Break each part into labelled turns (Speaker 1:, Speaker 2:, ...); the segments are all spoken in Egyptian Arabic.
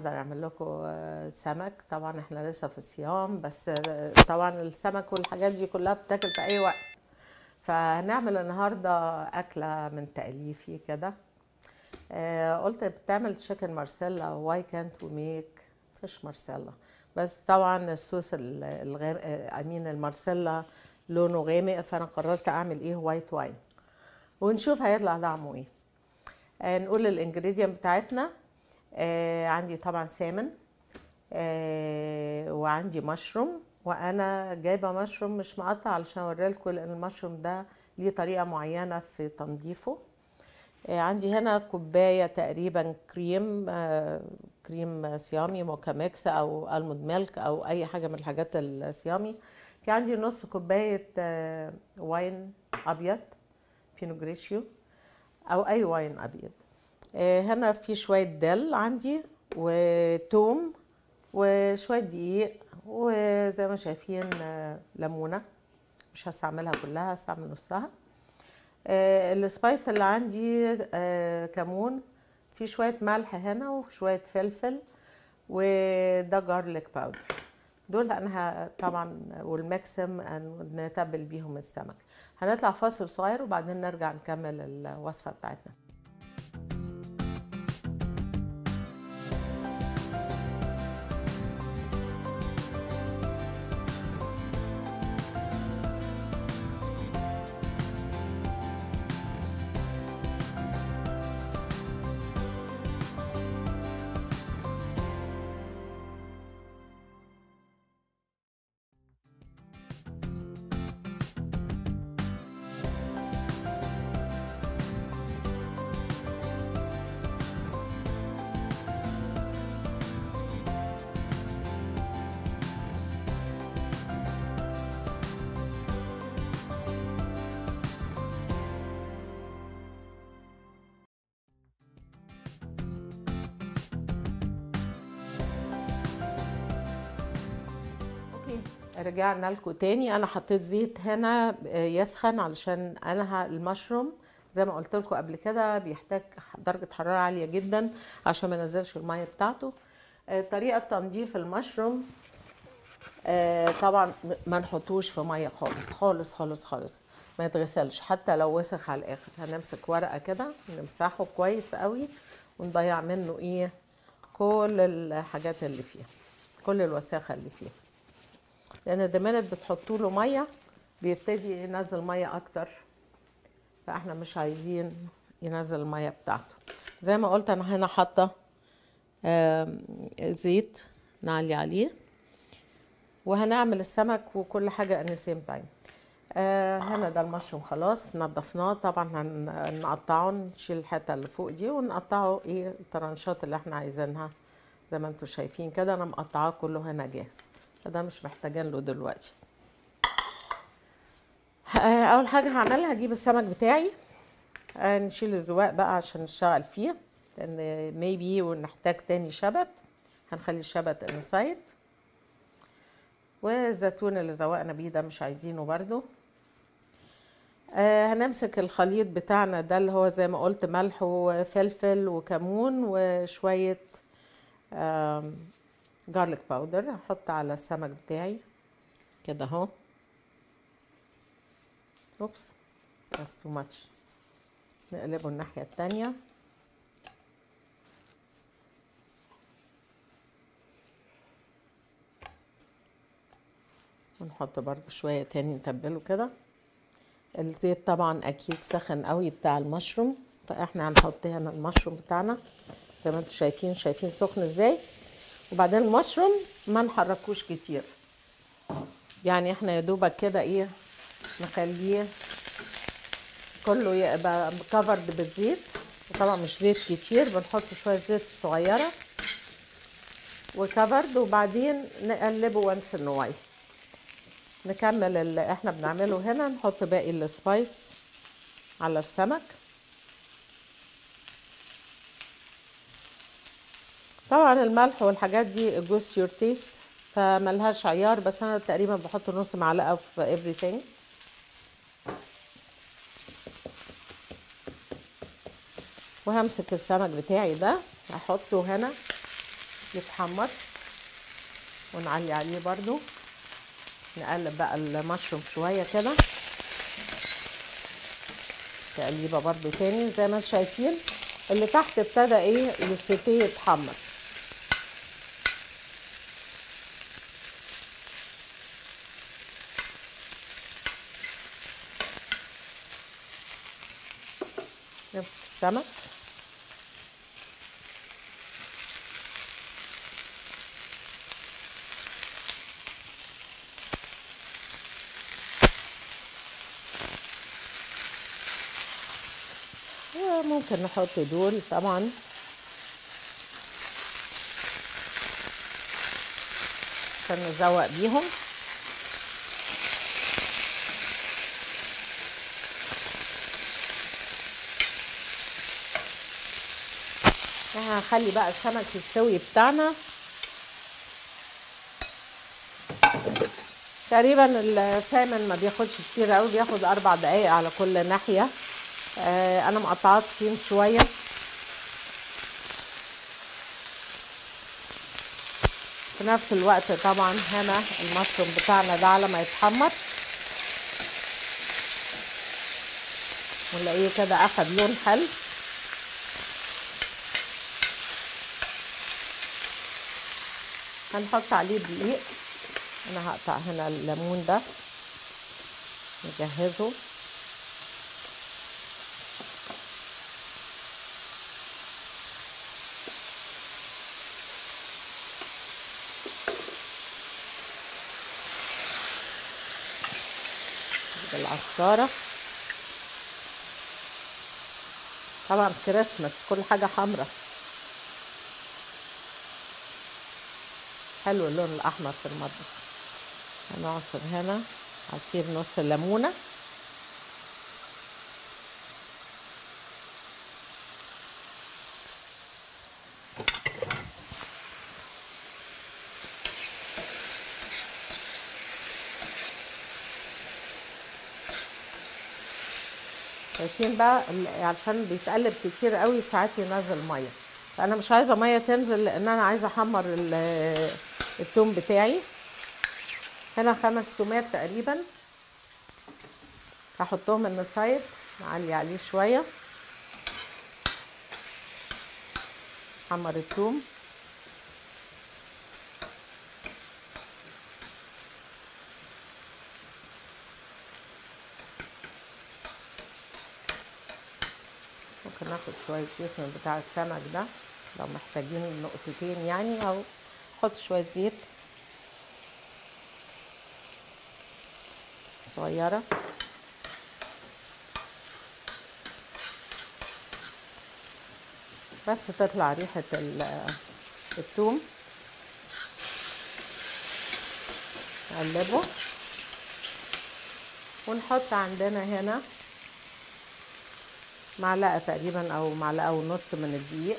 Speaker 1: النهارده نعمل لكم آه، سمك طبعا احنا لسه في الصيام بس آه، طبعا السمك والحاجات دي كلها بتاكل في اي وقت فهنعمل النهارده اكله من تاليفي كده آه قلت بتعمل تشيكن مارسيلا واي كانت وي ميك فيش مارسيلا بس طبعا الصوص ال- الغام امين المارسيلا لونه غامق فانا قررت اعمل ايه وايت واين ونشوف هيطلع طعمه ايه آه نقول الانجريدينت بتاعتنا آه عندي طبعا سامن آه وعندي مشروم وانا جايبه مشروم مش مقطع علشان اوريلكم لان المشروم ده ليه طريقه معينه في تنظيفه آه عندي هنا كوبايه تقريبا كريم آه كريم صيامي موكا ميكس او الموند ميلك او اي حاجه من الحاجات الصيامي في عندي نص كوبايه آه واين ابيض بينو جريشيو او اي واين ابيض آه، هنا في شويه دل عندي وتوم وشويه دقيق وزي ما شايفين آه، ليمونه مش هستعملها كلها هستعمل نصها آه، السبايس اللي عندي آه، كمون في شويه ملح هنا وشويه فلفل وده جارليك باودر دول انا ه- طبعا والماكسيم أن- نتبل بيهم السمك هنطلع فاصل صغير وبعدين نرجع نكمل الوصفه بتاعتنا اوكي رجعنا لكم تاني انا حطيت زيت هنا آه، يسخن علشان انا ه- المشروم زي ما قلت لكم قبل كده بيحتاج درجه حراره عاليه جدا عشان ما ينزلش الميه بتاعته آه، طريقه تنظيف المشروم آه، طبعا م- ما نحطوش في ميه خالص خالص خالص خالص ما يتغسلش حتى لو وسخ على الاخر هنمسك ورقه كده نمسحه كويس قوي ونضيع منه ايه كل الحاجات اللي فيه كل الوساخه اللي فيه لان دمانت بتحطوا له ميه بيبتدي ينزل ميه اكتر فاحنا مش عايزين ينزل الميه بتاعته زي ما قلت انا هنا حاطه آم، زيت نعلي عليه وهنعمل السمك وكل حاجه ان سيم تايم هنا ده المشروم خلاص نضفناه طبعا هنقطعه نشيل الحته اللي فوق دي ونقطعه ايه الطرنشات اللي احنا عايزينها زي ما انتم شايفين كده انا مقطعاه كله هنا جاهز فده مش محتاجين له دلوقتي آه، اول حاجه هعملها هجيب السمك بتاعي آه، نشيل الزواق بقى عشان نشتغل فيه لان ميبي ونحتاج تاني شبت هنخلي الشبت انسايد والزيتون اللي زوقنا بيه ده مش عايزينه برضو آه هنمسك الخليط بتاعنا ده اللي هو زي ما قلت ملح وفلفل وكمون وشوية جارليك باودر هحط على السمك بتاعي كده اهو اوبس بس تو ماتش نقلبه الناحية التانية ونحط برضو شوية تاني نتبله كده الزيت طبعا اكيد سخن قوي بتاع المشروم فاحنا هنحط هنا المشروم بتاعنا زي ما انتم شايفين شايفين سخن ازاي وبعدين المشروم ما نحركوش كتير يعني احنا يا دوبك كده ايه نخليه كله يبقى كفرد بالزيت وطبعا مش زيت كتير بنحط شويه زيت صغيره وكفرد وبعدين نقلبه وانس انه واي نكمل اللي احنا بنعمله هنا نحط باقي السبايس على السمك طبعا الملح والحاجات دي جوز يور تيست فملهاش عيار بس انا تقريبا بحط نص معلقه في everything وهمسك السمك بتاعي ده هحطه هنا يتحمر ونعلي عليه برضو نقلب بقى المشروم شوية كده تقليبه برضو تاني زي ما انتم شايفين اللي تحت ابتدى ايه السوتيه يتحمر نمسك السمك وممكن نحط دول طبعا عشان نزوق بيهم هخلي بقى السمك يستوي بتاعنا تقريبا السامن ما بياخدش كتير قوي بياخد اربع دقايق على كل ناحيه آه انا مقطعات تخين شويه في نفس الوقت طبعا هنا المشروم بتاعنا ده على ما يتحمر ونلاقيه كده اخد لون حلو هنحط عليه دقيق انا هقطع هنا الليمون ده نجهزه بالعصارة طبعا كريسماس كل حاجة حمرا حلو اللون الأحمر في المطبخ هنعصر هنا عصير نص الليمونة شايفين بقى عشان بيتقلب كتير قوي ساعات ينزل ميه فانا مش عايزه ميه تنزل لان انا عايزه احمر التوم بتاعي هنا خمس تومات تقريبا هحطهم من السايد نعلي عليه شويه حمر التوم ممكن ناخد شوية زيت من بتاع السمك ده لو محتاجين نقطتين يعني او نحط شوية زيت صغيرة بس تطلع ريحة الثوم نقلبه ونحط عندنا هنا معلقة تقريبا او معلقة ونص من الدقيق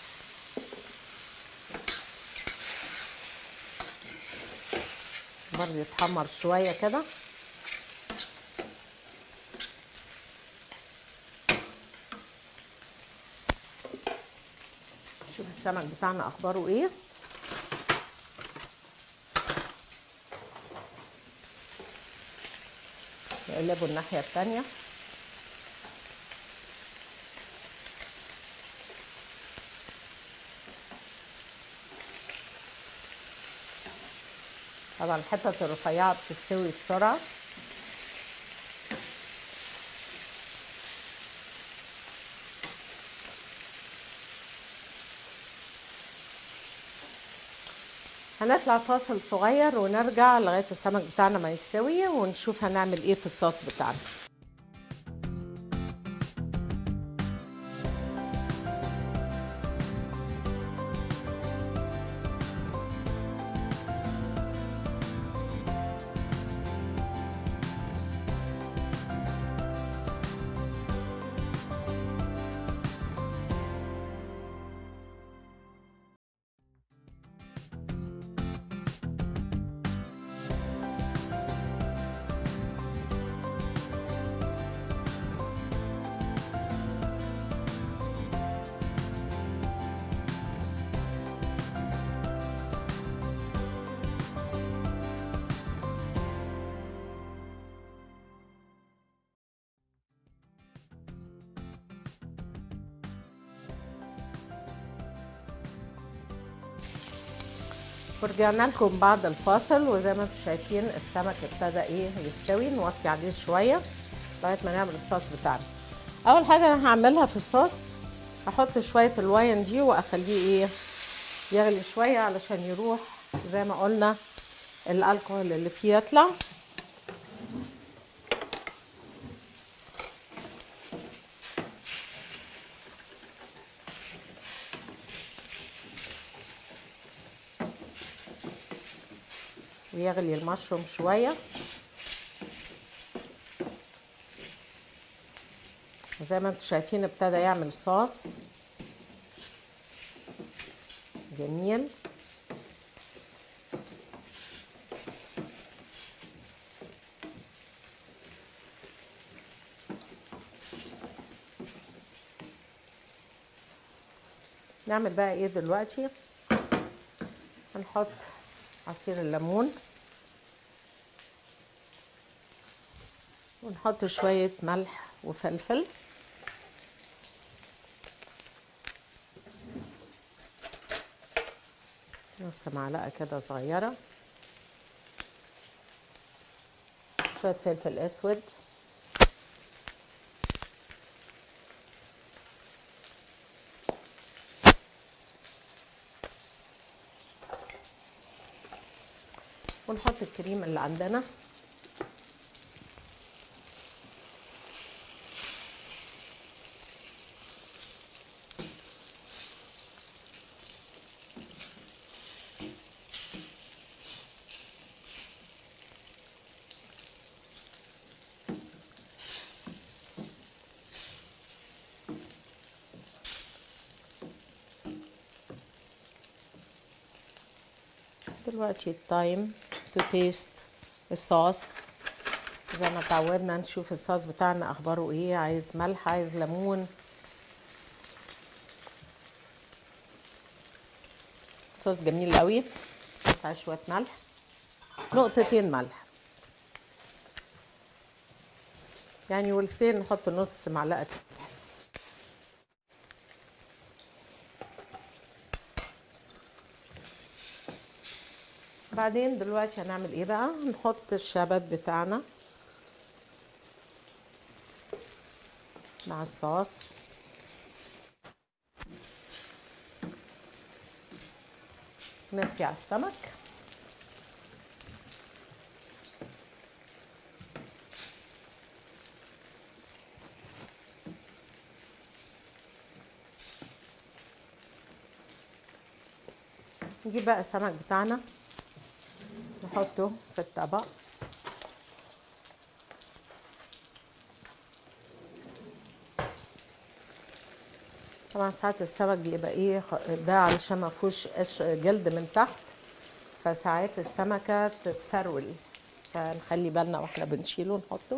Speaker 1: برضه يتحمر شوية كده شوف السمك بتاعنا اخباره ايه نقلبه الناحية التانية طبعا الحتت الرفيعة بتستوي بسرعة هنطلع فاصل صغير ونرجع لغاية السمك بتاعنا ما يستوي ونشوف هنعمل ايه في الصوص بتاعنا ورجعنا لكم بعد الفاصل وزي ما انتم شايفين السمك ابتدى ايه يستوي نوطي عليه شويه لغايه ما نعمل الصوص بتاعنا اول حاجه انا هعملها في الصوص هحط شويه الواين دي واخليه ايه يغلي شويه علشان يروح زي ما قلنا الالكوهول اللي فيه يطلع ويغلي المشروم شويه وزي ما انتم شايفين ابتدى يعمل صوص جميل نعمل بقى ايه دلوقتي هنحط عصير الليمون ونحط شوية ملح وفلفل نص معلقة كده صغيرة شوية فلفل اسود ونحط الكريم اللي عندنا دلوقتي التايم تو تيست الصوص زي ما اتعودنا نشوف الصوص بتاعنا اخباره ايه عايز ملح عايز ليمون صوص جميل قوي بس عايز شويه ملح نقطتين ملح يعني ولسين نحط نص معلقه بعدين دلوقتي هنعمل ايه بقى نحط الشبت بتاعنا مع الصوص نطفي على السمك نجيب بقى السمك بتاعنا نحطه في الطبق طبعا ساعات السمك بيبقى ايه ده علشان ما فيهوش جلد من تحت فساعات السمكه تتفرول فنخلي بالنا واحنا بنشيله نحطه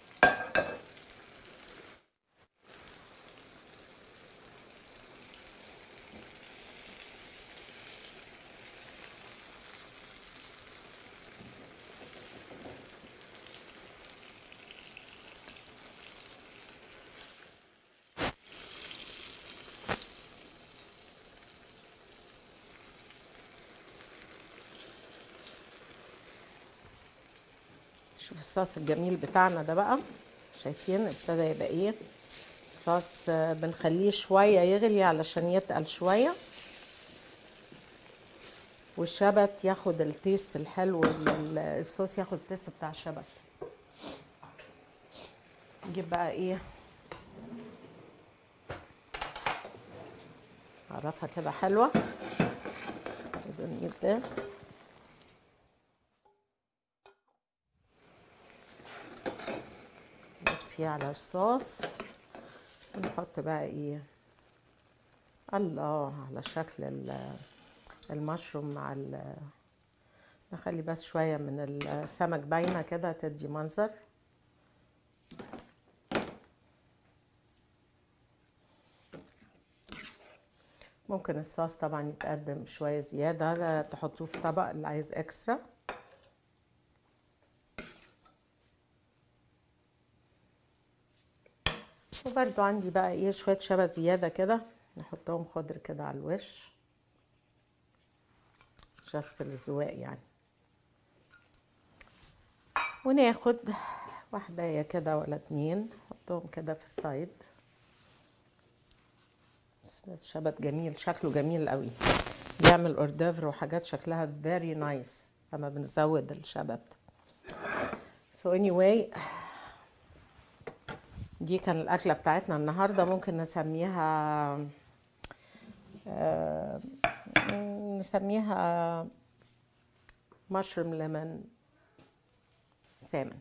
Speaker 1: شوف الصوص الجميل بتاعنا ده بقى شايفين ابتدى يبقى ايه صوص بنخليه شويه يغلي علشان يتقل شويه والشبت ياخد التيست الحلو الصوص ياخد التيست بتاع الشبت نجيب بقى ايه اعرفها كده حلوه we don't need this نطفيه على الصوص ونحط بقى ايه الله على شكل المشروم مع ال نخلي بس شوية من السمك باينة كده تدي منظر ممكن الصوص طبعا يتقدم شوية زيادة تحطوه في طبق اللي عايز اكسترا وبرده عندي بقى ايه شوية شبت زيادة كده نحطهم خضر كده على الوش جاست للذواق يعني وناخد واحدة كده ولا اتنين نحطهم كده في السايد شبت جميل شكله جميل قوي بيعمل اوردوفر وحاجات شكلها very nice لما بنزود الشبت so anyway دي كان الأكلة بتاعتنا النهاردة ممكن نسميها آه نسميها مشروم ليمون سالمون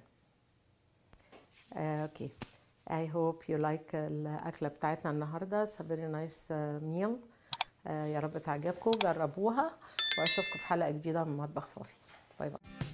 Speaker 1: اوكي I hope you like الأكلة بتاعتنا النهاردة It's a very nice uh, meal uh, يا رب تعجبكم جربوها وأشوفكم في حلقة جديدة من مطبخ فافي باي باي